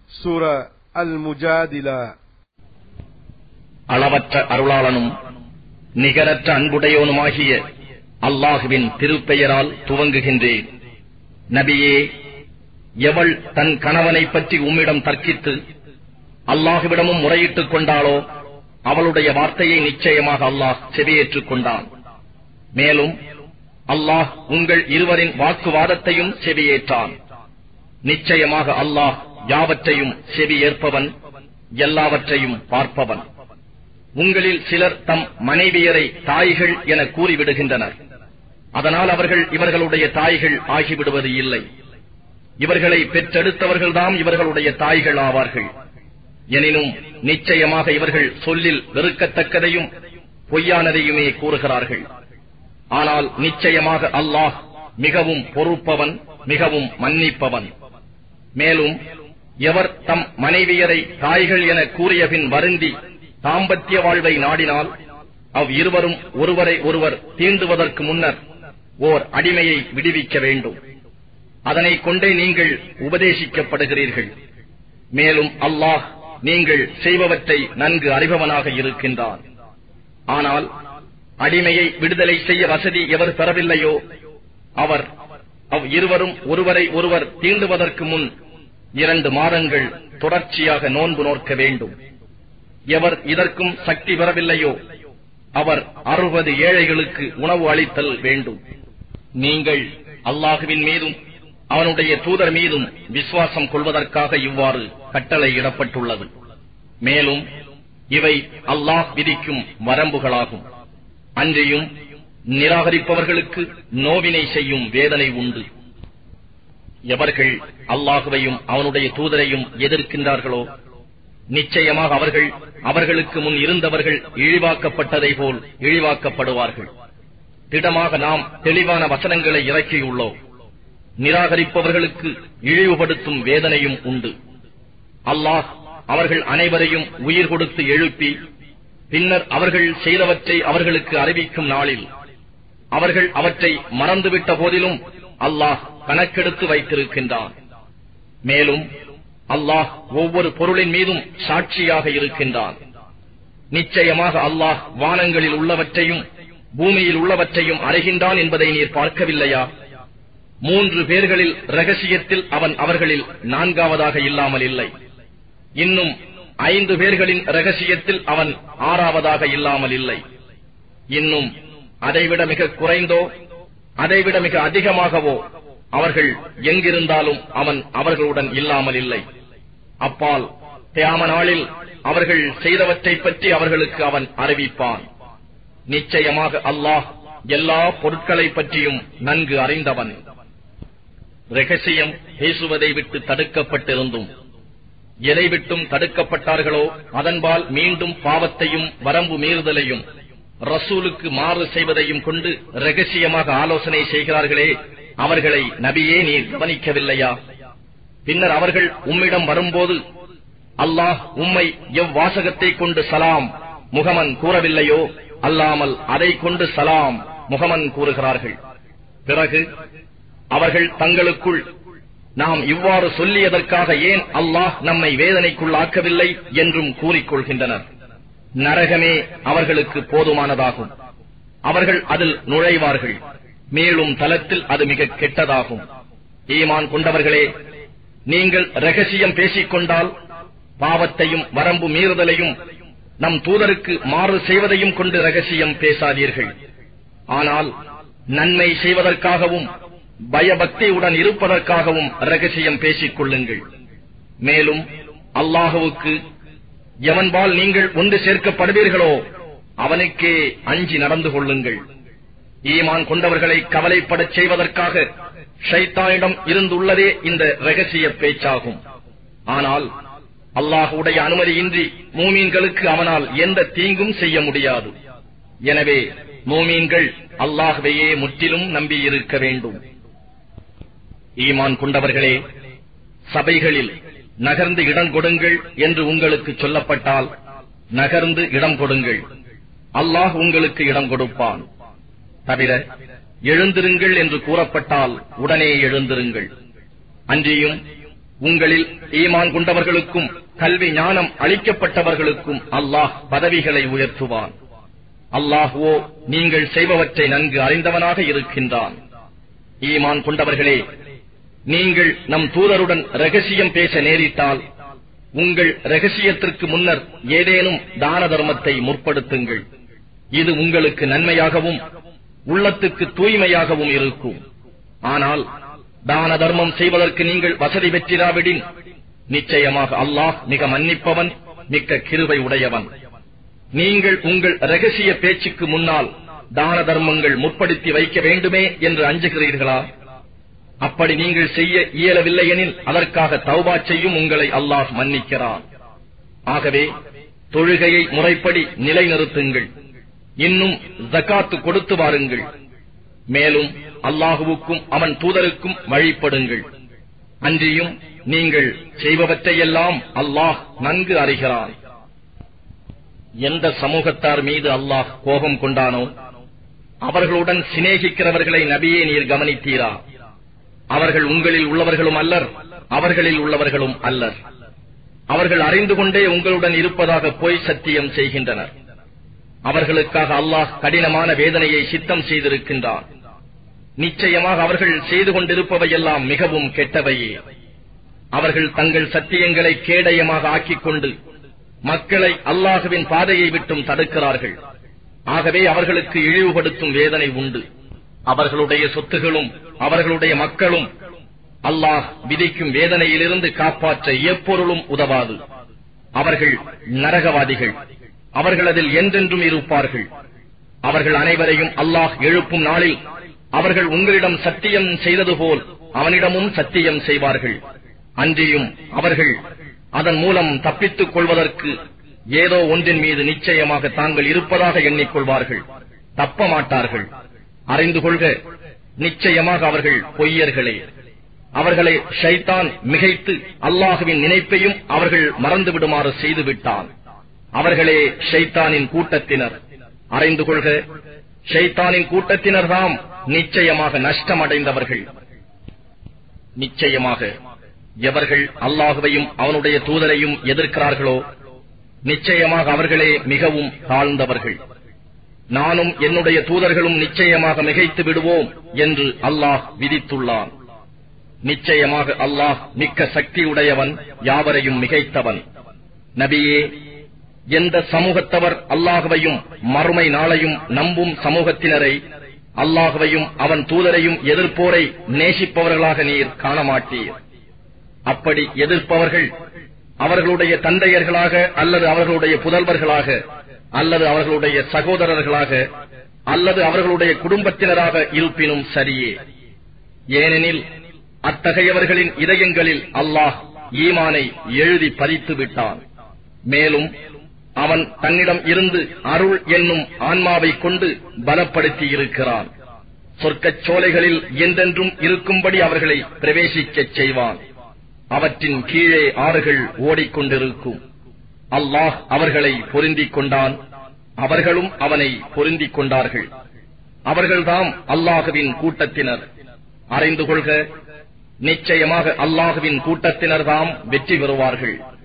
சூரா அல் முஜாதிலா அளவற்ற அருளாளனும் நிகரற்ற அன்புடையோனுமாகிய அல்லாஹுவின் திருப்பெயரால் துவங்குகின்றேன் நபியே எவள் தன் கணவனைப் பற்றி உம்மிடம் தர்க்கித்து அல்லாஹுவிடமும் முறையிட்டுக் கொண்டாளோ அவளுடைய வார்த்தையை நிச்சயமாக அல்லாஹ் செவியேற்றுக் கொண்டான் மேலும் அல்லாஹ் உங்கள் இருவரின் வாக்குவாதத்தையும் செவியேற்றான் நிச்சயமாக அல்லாஹ் யாவற்றையும் செவி ஏற்பவன் எல்லாவற்றையும் பார்ப்பவன் உங்களில் சிலர் தம் மனைவியரை தாய்கள் என கூறிவிடுகின்றனர் அதனால் அவர்கள் இவர்களுடைய தாய்கள் ஆகிவிடுவது இல்லை இவர்களை பெற்றெடுத்தவர்கள்தாம் இவர்களுடைய தாய்கள் ஆவார்கள் எனினும் நிச்சயமாக இவர்கள் சொல்லில் வெறுக்கத்தக்கதையும் பொய்யானதையுமே கூறுகிறார்கள் ஆனால் நிச்சயமாக அல்லாஹ் மிகவும் பொறுப்பவன் மிகவும் மன்னிப்பவன் மேலும் எவர் தம் மனைவியரை தாய்கள் என கூறியபின் வருந்தி தாம்பத்திய வாழ்வை நாடினால் அவ் இருவரும் ஒருவரை ஒருவர் தீண்டுவதற்கு முன்னர் ஓர் அடிமையை விடுவிக்க வேண்டும் அதனை கொண்டே நீங்கள் உபதேசிக்கப்படுகிறீர்கள் மேலும் அல்லாஹ் நீங்கள் செய்பவற்றை நன்கு அறிபவனாக இருக்கின்றான் ஆனால் அடிமையை விடுதலை செய்ய வசதி எவர் பெறவில்லையோ அவர் அவ் இருவரும் ஒருவரை ஒருவர் தீண்டுவதற்கு முன் இரண்டு மாதங்கள் தொடர்ச்சியாக நோன்பு நோக்க வேண்டும் எவர் இதற்கும் சக்தி பெறவில்லையோ அவர் அறுபது ஏழைகளுக்கு உணவு அளித்தல் வேண்டும் நீங்கள் அல்லாஹுவின் மீதும் அவனுடைய தூதர் மீதும் விசுவாசம் கொள்வதற்காக இவ்வாறு கட்டளையிடப்பட்டுள்ளது மேலும் இவை அல்லாஹ் விதிக்கும் வரம்புகளாகும் அன்றியும் நிராகரிப்பவர்களுக்கு நோவினை செய்யும் வேதனை உண்டு எவர்கள் அல்லாஹுவையும் அவனுடைய தூதரையும் எதிர்க்கின்றார்களோ நிச்சயமாக அவர்கள் அவர்களுக்கு முன் இருந்தவர்கள் இழிவாக்கப்பட்டதை போல் இழிவாக்கப்படுவார்கள் திடமாக நாம் தெளிவான வசனங்களை இறக்கியுள்ளோம் நிராகரிப்பவர்களுக்கு இழிவுபடுத்தும் வேதனையும் உண்டு அல்லாஹ் அவர்கள் அனைவரையும் உயிர் கொடுத்து எழுப்பி பின்னர் அவர்கள் செய்தவற்றை அவர்களுக்கு அறிவிக்கும் நாளில் அவர்கள் அவற்றை மறந்துவிட்ட போதிலும் அல்லாஹ் கணக்கெடுத்து வைத்திருக்கின்றான் மேலும் அல்லாஹ் ஒவ்வொரு பொருளின் மீதும் சாட்சியாக இருக்கின்றான் நிச்சயமாக அல்லாஹ் வானங்களில் உள்ளவற்றையும் பூமியில் உள்ளவற்றையும் அறிகின்றான் என்பதை நீர் பார்க்கவில்லையா மூன்று பேர்களில் ரகசியத்தில் அவன் அவர்களில் நான்காவதாக இல்லாமல் இல்லை இன்னும் ஐந்து பேர்களின் ரகசியத்தில் அவன் ஆறாவதாக இல்லாமல் இல்லை இன்னும் அதைவிட மிக குறைந்தோ அதைவிட மிக அதிகமாகவோ அவர்கள் எங்கிருந்தாலும் அவன் அவர்களுடன் இல்லாமல் இல்லை அப்பால் தியாம நாளில் அவர்கள் செய்தவற்றைப் பற்றி அவர்களுக்கு அவன் அறிவிப்பான் நிச்சயமாக அல்லாஹ் எல்லா பொருட்களைப் பற்றியும் நன்கு அறிந்தவன் ரகசியம் பேசுவதை விட்டு தடுக்கப்பட்டிருந்தும் எதை விட்டும் தடுக்கப்பட்டார்களோ அதன்பால் மீண்டும் பாவத்தையும் வரம்பு மீறுதலையும் ரசூலுக்கு மாறு செய்வதையும் கொண்டு ரகசியமாக ஆலோசனை செய்கிறார்களே அவர்களை நபியே நீர் கவனிக்கவில்லையா பின்னர் அவர்கள் உம்மிடம் வரும்போது அல்லாஹ் உம்மை எவ்வாசகத்தை கொண்டு சலாம் முகமன் கூறவில்லையோ அல்லாமல் அதை கொண்டு சலாம் முகமன் கூறுகிறார்கள் பிறகு அவர்கள் தங்களுக்குள் நாம் இவ்வாறு சொல்லியதற்காக ஏன் அல்லாஹ் நம்மை வேதனைக்குள்ளாக்கவில்லை என்றும் கூறிக்கொள்கின்றனர் நரகமே அவர்களுக்கு போதுமானதாகும் அவர்கள் அதில் நுழைவார்கள் மேலும் தலத்தில் அது மிக கெட்டதாகும் ஈமான் கொண்டவர்களே நீங்கள் ரகசியம் பேசிக் கொண்டால் பாவத்தையும் வரம்பு மீறுதலையும் நம் தூதருக்கு மாறு செய்வதையும் கொண்டு ரகசியம் பேசாதீர்கள் ஆனால் நன்மை செய்வதற்காகவும் பயபக்தியுடன் இருப்பதற்காகவும் ரகசியம் பேசிக் கொள்ளுங்கள் மேலும் அல்லாஹுவுக்கு எவன்பால் நீங்கள் ஒன்று சேர்க்கப்படுவீர்களோ அவனுக்கே அஞ்சி நடந்து கொள்ளுங்கள் ஈமான் கொண்டவர்களை கவலைப்படச் செய்வதற்காக ஷைத்தானிடம் இருந்துள்ளதே இந்த ரகசிய பேச்சாகும் ஆனால் அல்லாஹுடைய அனுமதியின்றி மூமீன்களுக்கு அவனால் எந்த தீங்கும் செய்ய முடியாது எனவே மூமீன்கள் அல்லாஹுவையே முற்றிலும் நம்பியிருக்க வேண்டும் ஈமான் கொண்டவர்களே சபைகளில் நகர்ந்து இடம் கொடுங்கள் என்று உங்களுக்கு சொல்லப்பட்டால் நகர்ந்து இடம் கொடுங்கள் அல்லாஹ் உங்களுக்கு இடம் கொடுப்பான் தவிர எழுந்திருங்கள் என்று கூறப்பட்டால் உடனே எழுந்திருங்கள் அன்றியும் உங்களில் ஈமான் கொண்டவர்களுக்கும் கல்வி ஞானம் அளிக்கப்பட்டவர்களுக்கும் அல்லாஹ் பதவிகளை உயர்த்துவான் அல்லாஹுவோ நீங்கள் செய்பவற்றை நன்கு அறிந்தவனாக இருக்கின்றான் ஈமான் கொண்டவர்களே நீங்கள் நம் தூதருடன் ரகசியம் பேச நேரிட்டால் உங்கள் ரகசியத்திற்கு முன்னர் ஏதேனும் தான தர்மத்தை முற்படுத்துங்கள் இது உங்களுக்கு நன்மையாகவும் உள்ளத்துக்கு தூய்மையாகவும் இருக்கும் ஆனால் தான தர்மம் செய்வதற்கு நீங்கள் வசதி பெற்றிராவிடின் நிச்சயமாக அல்லாஹ் மிக மன்னிப்பவன் மிக்க கிருபை உடையவன் நீங்கள் உங்கள் ரகசிய பேச்சுக்கு முன்னால் தான தர்மங்கள் முற்படுத்தி வைக்க வேண்டுமே என்று அஞ்சுகிறீர்களா அப்படி நீங்கள் செய்ய இயலவில்லை எனில் அதற்காக தௌபா செய்யும் உங்களை அல்லாஹ் மன்னிக்கிறான் ஆகவே தொழுகையை முறைப்படி நிலைநிறுத்துங்கள் இன்னும் ஜகாத்து கொடுத்து வாருங்கள் மேலும் அல்லாஹுவுக்கும் அவன் தூதருக்கும் வழிபடுங்கள் அன்றியும் நீங்கள் செய்பவற்றையெல்லாம் அல்லாஹ் நன்கு அறிகிறான் எந்த சமூகத்தார் மீது அல்லாஹ் கோபம் கொண்டானோ அவர்களுடன் சிநேகிக்கிறவர்களை நபியே நீர் கவனித்தீரா அவர்கள் உங்களில் உள்ளவர்களும் அல்லர் அவர்களில் உள்ளவர்களும் அல்லர் அவர்கள் அறிந்து கொண்டே உங்களுடன் இருப்பதாக பொய் சத்தியம் செய்கின்றனர் அவர்களுக்காக அல்லாஹ் கடினமான வேதனையை சித்தம் செய்திருக்கின்றான் நிச்சயமாக அவர்கள் செய்து கொண்டிருப்பவையெல்லாம் மிகவும் கெட்டவையே அவர்கள் தங்கள் சத்தியங்களை கேடயமாக ஆக்கிக் கொண்டு மக்களை அல்லாஹுவின் பாதையை விட்டும் தடுக்கிறார்கள் ஆகவே அவர்களுக்கு இழிவுபடுத்தும் வேதனை உண்டு அவர்களுடைய சொத்துகளும் அவர்களுடைய மக்களும் அல்லாஹ் விதிக்கும் வேதனையிலிருந்து காப்பாற்ற எப்பொருளும் உதவாது அவர்கள் நரகவாதிகள் அவர்கள் அதில் என்றென்றும் இருப்பார்கள் அவர்கள் அனைவரையும் அல்லாஹ் எழுப்பும் நாளில் அவர்கள் உங்களிடம் சத்தியம் செய்தது போல் அவனிடமும் சத்தியம் செய்வார்கள் அன்றியும் அவர்கள் அதன் மூலம் தப்பித்துக் கொள்வதற்கு ஏதோ ஒன்றின் மீது நிச்சயமாக தாங்கள் இருப்பதாக எண்ணிக்கொள்வார்கள் தப்ப மாட்டார்கள் அறிந்து கொள்க நிச்சயமாக அவர்கள் பொய்யர்களே அவர்களை ஷைத்தான் மிகைத்து அல்லாஹுவின் நினைப்பையும் அவர்கள் மறந்து விடுமாறு செய்துவிட்டான் அவர்களே ஷைத்தானின் கூட்டத்தினர் அறிந்து கொள்க ஷைத்தானின் கூட்டத்தினர் தாம் நிச்சயமாக நஷ்டமடைந்தவர்கள் நிச்சயமாக எவர்கள் அல்லாஹுவையும் அவனுடைய தூதரையும் எதிர்க்கிறார்களோ நிச்சயமாக அவர்களே மிகவும் தாழ்ந்தவர்கள் நானும் என்னுடைய தூதர்களும் நிச்சயமாக மிகைத்து விடுவோம் என்று அல்லாஹ் விதித்துள்ளான் நிச்சயமாக அல்லாஹ் மிக்க சக்தியுடையவன் யாவரையும் மிகைத்தவன் நபியே எந்த சமூகத்தவர் அல்லாஹுவையும் மறுமை நாளையும் நம்பும் சமூகத்தினரை அல்லாஹுவையும் அவன் தூதரையும் எதிர்ப்போரை நேசிப்பவர்களாக நீர் காணமாட்டீர் அப்படி எதிர்ப்பவர்கள் அவர்களுடைய தந்தையர்களாக அல்லது அவர்களுடைய புதல்வர்களாக அல்லது அவர்களுடைய சகோதரர்களாக அல்லது அவர்களுடைய குடும்பத்தினராக இருப்பினும் சரியே ஏனெனில் அத்தகையவர்களின் இதயங்களில் அல்லாஹ் ஈமானை எழுதி பதித்து விட்டான் மேலும் அவன் தன்னிடம் இருந்து அருள் என்னும் ஆன்மாவை கொண்டு பலப்படுத்தி இருக்கிறான் சொர்க்கச் சோலைகளில் என்றென்றும் இருக்கும்படி அவர்களை பிரவேசிக்கச் செய்வான் அவற்றின் கீழே ஆறுகள் ஓடிக்கொண்டிருக்கும் அல்லாஹ் அவர்களை பொருந்திக் கொண்டான் அவர்களும் அவனை பொருந்திக் கொண்டார்கள் அவர்கள்தாம் அல்லாஹுவின் கூட்டத்தினர் அறிந்து கொள்க நிச்சயமாக அல்லாஹுவின் கூட்டத்தினர்தாம் வெற்றி பெறுவார்கள்